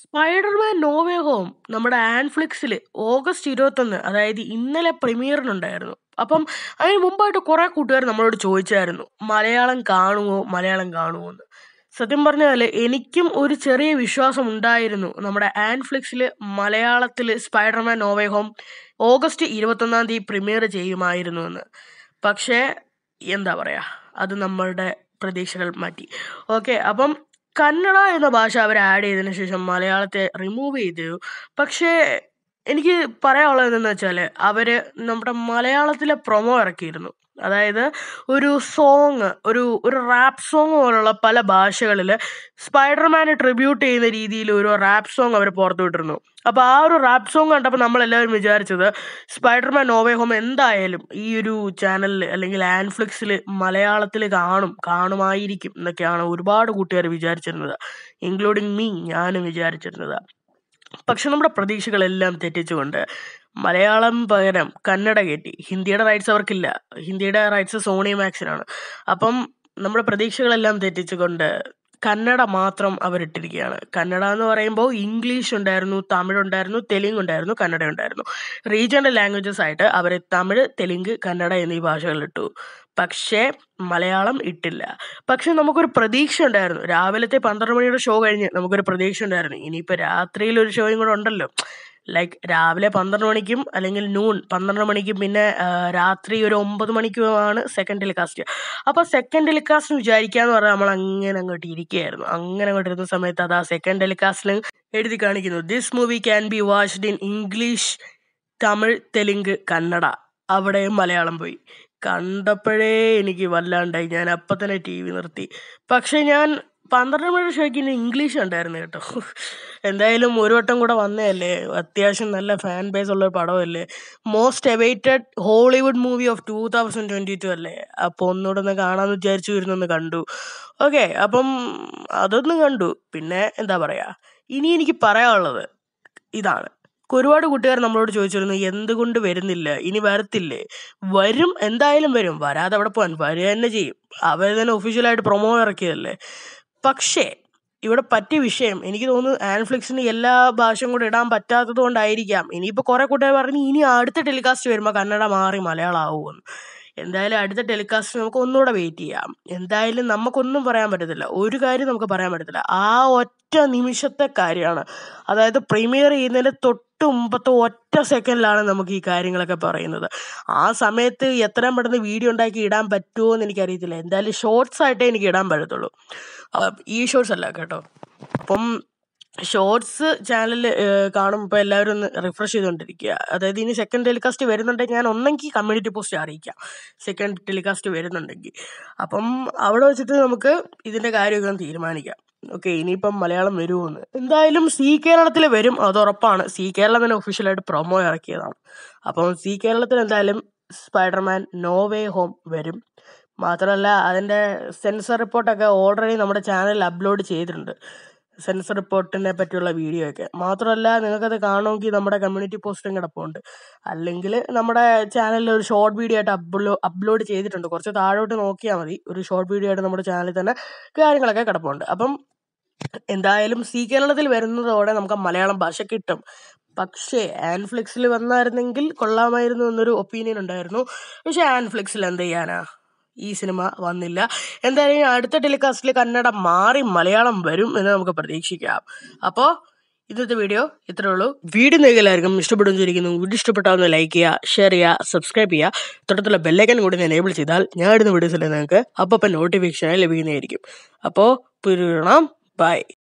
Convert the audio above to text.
Spiderman no way home നമ്മുടെ ആൻഫ്ലിക്സിൽ August ഇരുപത്തൊന്ന് അതായത് ഇന്നലെ പ്രീമിയറിനുണ്ടായിരുന്നു അപ്പം അതിന് മുമ്പായിട്ട് കുറേ കൂട്ടുകാർ നമ്മളോട് ചോദിച്ചായിരുന്നു മലയാളം കാണുമോ മലയാളം കാണുമോ എന്ന് സത്യം പറഞ്ഞാൽ എനിക്കും ഒരു ചെറിയ വിശ്വാസം ഉണ്ടായിരുന്നു നമ്മുടെ ആൻഫ്ലിക്സിൽ മലയാളത്തിൽ സ്പൈഡർമാൻ നോവേ ഹോം ഓഗസ്റ്റ് ഇരുപത്തൊന്നാം തീയതി പ്രീമിയർ ചെയ്യുമായിരുന്നു എന്ന് പക്ഷേ എന്താ പറയുക അത് നമ്മളുടെ പ്രതീക്ഷകൾ മാറ്റി ഓക്കെ അപ്പം കന്നഡ എന്ന ഭാഷ അവർ ആഡ് ചെയ്തതിന് ശേഷം മലയാളത്തെ റിമൂവ് ചെയ്തു പക്ഷേ എനിക്ക് പറയാനുള്ളത് എന്തെന്ന് വെച്ചാൽ അവർ നമ്മുടെ മലയാളത്തിലെ പ്രൊമോ ഇറക്കിയിരുന്നു അതായത് ഒരു സോങ് ഒരു ഒരു റാപ്പ് സോങ് പോലുള്ള പല ഭാഷകളിൽ സ്പൈഡർമാനെ ട്രിബ്യൂട്ട് ചെയ്യുന്ന രീതിയിൽ ഒരു റാപ്പ് സോങ് അവർ പുറത്തു വിട്ടിരുന്നു അപ്പോൾ ആ ഒരു റാപ്പ് സോങ് കണ്ടപ്പോൾ നമ്മളെല്ലാവരും വിചാരിച്ചത് സ്പൈഡർമാൻ നോവേ ഹോം എന്തായാലും ഈ ഒരു ചാനലിൽ അല്ലെങ്കിൽ ആൻഫ്ലിക്സിൽ മലയാളത്തിൽ കാണും കാണുമായിരിക്കും എന്നൊക്കെയാണ് ഒരുപാട് കൂട്ടുകാർ വിചാരിച്ചിരുന്നത് ഇൻക്ലൂഡിങ് മീ ഞാനും വിചാരിച്ചിരുന്നത് പക്ഷെ നമ്മുടെ പ്രതീക്ഷകളെല്ലാം തെറ്റിച്ചുകൊണ്ട് മലയാളം പകരം കന്നഡ കയറ്റി ഹിന്ദിയുടെ റൈറ്റ്സ് അവർക്കില്ല ഹിന്ദിയുടെ റൈറ്റ്സ് സോണി മാക്സിനാണ് അപ്പം നമ്മുടെ പ്രതീക്ഷകളെല്ലാം തെറ്റിച്ചുകൊണ്ട് കന്നഡ മാത്രം അവരിട്ടിരിക്കുകയാണ് കന്നഡ എന്ന് പറയുമ്പോൾ ഇംഗ്ലീഷ് ഉണ്ടായിരുന്നു തമിഴ് ഉണ്ടായിരുന്നു തെലുങ്ക് ഉണ്ടായിരുന്നു കന്നഡ ഉണ്ടായിരുന്നു റീജിയണൽ ലാംഗ്വേജസ് ആയിട്ട് അവർ തമിഴ് തെലുങ്ക് കന്നഡ എന്നീ ഭാഷകളിലിട്ടു പക്ഷേ മലയാളം ഇട്ടില്ല പക്ഷെ നമുക്കൊരു പ്രതീക്ഷ ഉണ്ടായിരുന്നു രാവിലത്തെ പന്ത്രണ്ട് മണിയുടെ ഷോ കഴിഞ്ഞ് നമുക്കൊരു പ്രതീക്ഷ ഉണ്ടായിരുന്നു ഇനിയിപ്പോൾ രാത്രിയിൽ ഒരു ഷോയും കൂടെ ഉണ്ടല്ലോ ലൈക്ക് രാവിലെ പന്ത്രണ്ട് മണിക്കും അല്ലെങ്കിൽ നൂൺ പന്ത്രണ്ട് മണിക്കും പിന്നെ ആ, രാത്രി ഒരു ഒമ്പത് മണിക്കുമാണ് സെക്കൻഡ് ടെലികാസ്റ്റ് അപ്പോൾ സെക്കൻഡ് ടെലികാസ്റ്റ് വിചാരിക്കാന്ന് പറഞ്ഞാൽ നമ്മൾ അങ്ങനെ അങ്ങോട്ട് ഇരിക്കുകയായിരുന്നു അങ്ങനെ അങ്ങോട്ട് ഇരുന്ന സമയത്ത് അത് ആ സെക്കൻഡ് ടെലികാസ്റ്റിൽ എഴുതി കാണിക്കുന്നു this movie can be watched in English Tamil Telugu Kannada അവിടെ മലയാളം പോയി കണ്ടപ്പോഴേ എനിക്ക് വല്ലാണ്ടായി ഞാൻ അപ്പം തന്നെ ടി വി നിർത്തി പക്ഷേ ഞാൻ പന്ത്രണ്ട് മണിയുടെ ഷോയ്ക്ക് ഇനി ഇംഗ്ലീഷ് ഉണ്ടായിരുന്നു കേട്ടോ എന്തായാലും ഒരു വട്ടം കൂടെ വന്നതല്ലേ അത്യാവശ്യം നല്ല ഫാൻ ബേസ് ഉള്ള ഒരു പടമല്ലേ most awaited Hollywood movie of two thousand twenty two അല്ലേ അപ്പോൾ ഒന്നുകൂടെ ഒന്ന് കാണാമെന്ന് വിചാരിച്ചു വരുന്നൊന്ന് കണ്ടു ഓക്കെ അപ്പം അതൊന്നും കണ്ടു പിന്നെ എന്താ പറയുക ഇനി എനിക്ക് പറയാനുള്ളത് ഇതാണ് ഒരുപാട് കൂട്ടുകാർ നമ്മളോട് ചോദിച്ചിരുന്നു എന്തുകൊണ്ട് വരുന്നില്ല ഇനി വരത്തില്ലേ വരും എന്തായാലും വരും വരാതെ അവിടെ പോകാൻ വരിക തന്നെ ചെയ്യും അവർ തന്നെ ഒഫീഷ്യലായിട്ട് പ്രൊമോ ഇറക്കിയതല്ലേ പക്ഷേ ഇവിടെ പറ്റിയ വിഷയം എനിക്ക് തോന്നുന്നു ആൻഫ്ലിക്സിന് എല്ലാ ഭാഷയും കൂടെ ഇടാൻ പറ്റാത്തത് കൊണ്ടായിരിക്കാം ഇനിയിപ്പോൾ കുറേ കൂട്ടുകാർ പറഞ്ഞു ഇനി അടുത്ത ടെലികാസ്റ്റ് വരുമ്പോൾ കന്നഡ മാറി മലയാളം ആവുമെന്ന് എന്തായാലും അടുത്ത ടെലികാസ്റ്റ് നമുക്ക് ഒന്നുകൂടെ വെയിറ്റ് ചെയ്യാം എന്തായാലും നമുക്കൊന്നും പറയാൻ പറ്റത്തില്ല ഒരു കാര്യം നമുക്ക് പറയാൻ പറ്റത്തില്ല ആ ഒറ്റ നിമിഷത്തെ കാര്യമാണ് അതായത് പ്രീമിയർ ചെയ്യുന്നതിന് തൊട്ട് മുമ്പത്തെ ഒറ്റ സെക്കൻഡിലാണ് നമുക്ക് ഈ കാര്യങ്ങളൊക്കെ പറയുന്നത് ആ സമയത്ത് എത്രയും പെട്ടെന്ന് വീഡിയോ ഉണ്ടാക്കി ഇടാൻ പറ്റുമോ എന്ന് എനിക്കറിയത്തില്ല എന്തായാലും ഷോർട്സ് ആയിട്ടേ എനിക്ക് ഇടാൻ പറ്റത്തുള്ളൂ അഹ് ഈ ഷോർട്സ് അല്ല കേട്ടോ അപ്പം ഷോർട്സ് ചാനൽ കാണുമ്പോൾ എല്ലാവരും ഒന്ന് റിഫ്രഷ് ചെയ്തുകൊണ്ടിരിക്കുക അതായത് ഇനി സെക്കൻഡ് ടെലികാസ്റ്റ് വരുന്നുണ്ടെങ്കിൽ ഞാൻ ഒന്നെങ്കിൽ കമ്മ്യൂണിറ്റി പോസ്റ്റ് അറിയിക്കാം സെക്കൻഡ് ടെലികാസ്റ്റ് വരുന്നുണ്ടെങ്കിൽ അപ്പം അവിടെ വെച്ചിട്ട് നമുക്ക് ഇതിൻ്റെ കാര്യമൊക്കെ ഒന്ന് തീരുമാനിക്കാം ഓക്കെ ഇനിയിപ്പം മലയാളം വരുമെന്ന് എന്തായാലും സി കേരളത്തിൽ വരും അത് ഉറപ്പാണ് സി കേരളം തന്നെ ഒഫീഷ്യലായിട്ട് പ്രൊമോ ഇറക്കിയതാണ് അപ്പം സി കേരളത്തിൽ എന്തായാലും സ്പൈഡർമാൻ നോവേ ഹോം വരും മാത്രമല്ല അതിൻ്റെ സെൻസർ റിപ്പോർട്ടൊക്കെ ഓൾറെഡി നമ്മുടെ ചാനലിൽ അപ്ലോഡ് ചെയ്തിട്ടുണ്ട് സെൻസർ റിപ്പോർട്ടിനെ പറ്റിയുള്ള വീഡിയോ ഒക്കെ മാത്രമല്ല നിങ്ങൾക്കത് കാണുമെങ്കിൽ നമ്മുടെ കമ്മ്യൂണിറ്റി പോസ്റ്റും കിടപ്പുണ്ട് അല്ലെങ്കിൽ നമ്മുടെ ചാനലിൽ ഒരു ഷോർട്ട് വീഡിയോ ആയിട്ട് അപ്ലോ അപ്ലോഡ് ചെയ്തിട്ടുണ്ട് കുറച്ച് താഴോട്ട് നോക്കിയാൽ മതി ഒരു ഷോർട്ട് വീഡിയോ ആയിട്ട് നമ്മുടെ ചാനലിൽ തന്നെ കാര്യങ്ങളൊക്കെ കിടപ്പുണ്ട് അപ്പം എന്തായാലും സി കേരളത്തിൽ വരുന്നതോടെ നമുക്ക് മലയാളം ഭാഷ കിട്ടും പക്ഷേ ആൻഫ്ലിക്സിൽ വന്നായിരുന്നെങ്കിൽ കൊള്ളാമായിരുന്നു എന്നൊരു ഒപ്പീനിയൻ ഉണ്ടായിരുന്നു പക്ഷേ ആൻഫ്ലിക്സിൽ എന്ത് ചെയ്യാനാ ഈ സിനിമ വന്നില്ല എന്തായാലും അടുത്ത ടെലികാസ്റ്റിൽ കന്നഡ മാറി മലയാളം വരും എന്ന് നമുക്ക് പ്രതീക്ഷിക്കാം അപ്പോൾ ഇന്നത്തെ വീഡിയോ ഇത്രേ ഉള്ളൂ വീഡിയോ നിങ്ങൾക്ക് എല്ലാവർക്കും ഇഷ്ടപ്പെടുമെന്ന് വിചാരിക്കുന്നു വീഡിയോ ഇഷ്ടപ്പെട്ടാൽ ഒന്ന് ലൈക്ക് ചെയ്യുക ഷെയർ ചെയ്യുക സബ്സ്ക്രൈബ് ചെയ്യുക തൊട്ടത്തുള്ള ബെല്ലൈക്കൻ കൂടി എനേബിൾ ചെയ്താൽ ഞാൻ ഇടുന്ന വീഡിയോസിൽ നിങ്ങൾക്ക് അപ്പം നോട്ടിഫിക്കേഷൻ ലഭിക്കുന്നതായിരിക്കും അപ്പോൾ പുതിയ ബൈ